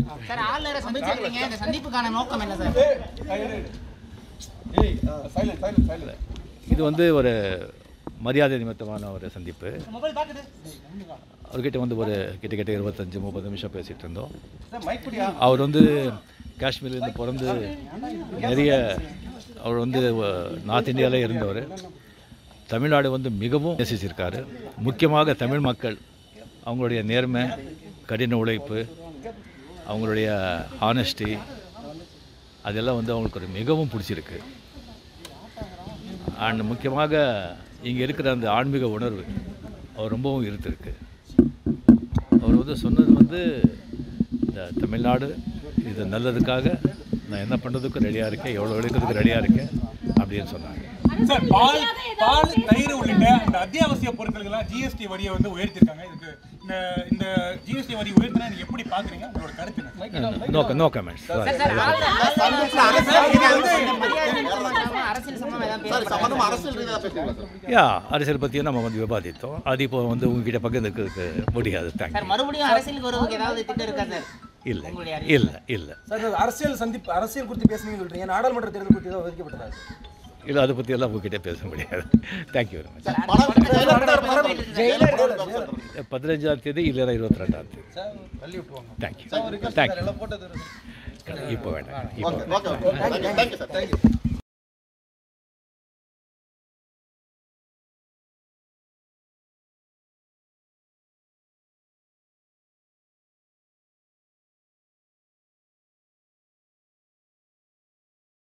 Sir ஆளுநரை சந்திச்சிருக்கீங்க இந்த சந்திப்புக்கான நோக்கம் என்ன சார் இது வந்து ஒரு மரியாதை நிமித்தமான ஒரு சந்திப்பு அவர்கிட்ட வந்து ஒரு கிட்டத்தட்ட இருபத்தஞ்சி முப்பது நிமிஷம் பேசிகிட்டு இருந்தோம் அவர் வந்து காஷ்மீர்லேருந்து பிறந்து நிறைய அவர் வந்து நார்த் இந்தியாவிலே இருந்தவர் தமிழ்நாடு வந்து மிகவும் நேசிச்சிருக்காரு முக்கியமாக தமிழ் மக்கள் அவங்களுடைய நேர்மை கடின உழைப்பு அவங்களுடைய ஆனஸ்டி அதெல்லாம் வந்து அவங்களுக்கு ஒரு மிகவும் பிடிச்சிருக்கு அண்ட் முக்கியமாக இங்கே இருக்கிற அந்த ஆன்மீக உணர்வு அவர் ரொம்பவும் இருந்திருக்கு அவர் வந்து சொன்னது வந்து இந்த தமிழ்நாடு இது நல்லதுக்காக நான் என்ன பண்ணுறதுக்கும் ரெடியாக இருக்கேன் எவ்வளோ உழைக்கிறதுக்கு ரெடியாக இருக்கேன் அப்படின்னு சொன்னாங்க சார் பால் பால் தயிர் உள்ளிட்ட இந்த அத்தியாவசிய பொருட்களுக்கெல்லாம் ஜிஎஸ்டி வரியை வந்து உயர்த்திருக்காங்க இதுக்கு இந்த இந்த ஜிஎஸ்டி வரி உயர்த்தினா நீங்க எப்படி பாக்குறீங்க உங்களோட கருத்து என்ன? நோ நோ கமெண்ட்ஸ் சார் ஆளுநர் இந்த மரியாதை நிமித்தமாக அரசியல் சம்பந்தம் ஏதாவது சம்பந்தமா பேச அரசியல் ரீதியாக பேசுவீங்களா சார் யா அரசியல் பற்றியும் நம்ம வந்து விவாதித்தோம் அது இப்போ வந்து உங்ககிட்ட பகிர்ந்துக்கிறதுக்கு முடியாது சார் தேங்க்யூ மறுபடியும் அரசியலுக்கு வருவதற்கு ஏதாவது திட்டம் இருக்கா சார் இல்லை உங்களுடைய இல்லை இல்லை சார் இந்த அரசியல் சந்திப்பு அரசியல் குறித்து பேசுனீங்கன்னு சொல்றீங்க நாடாளுமன்ற தேர்தல் குறித்து ஏதாவது ஒதுக்கப்பட்டதா இல்லை அதை பற்றி எல்லாம் உங்ககிட்ட பேச முடியாது தேங்க்யூ வெரி மச் படம் ஜெயிலர் பதினஞ்சாம் தேதி இல்லைனா இருபத்தி ரெண்டாம் தேதி தேங்க்யூ தேங்க்யூ இப்போ வேண்டாம் இப்போ okay okay thank you sir thank you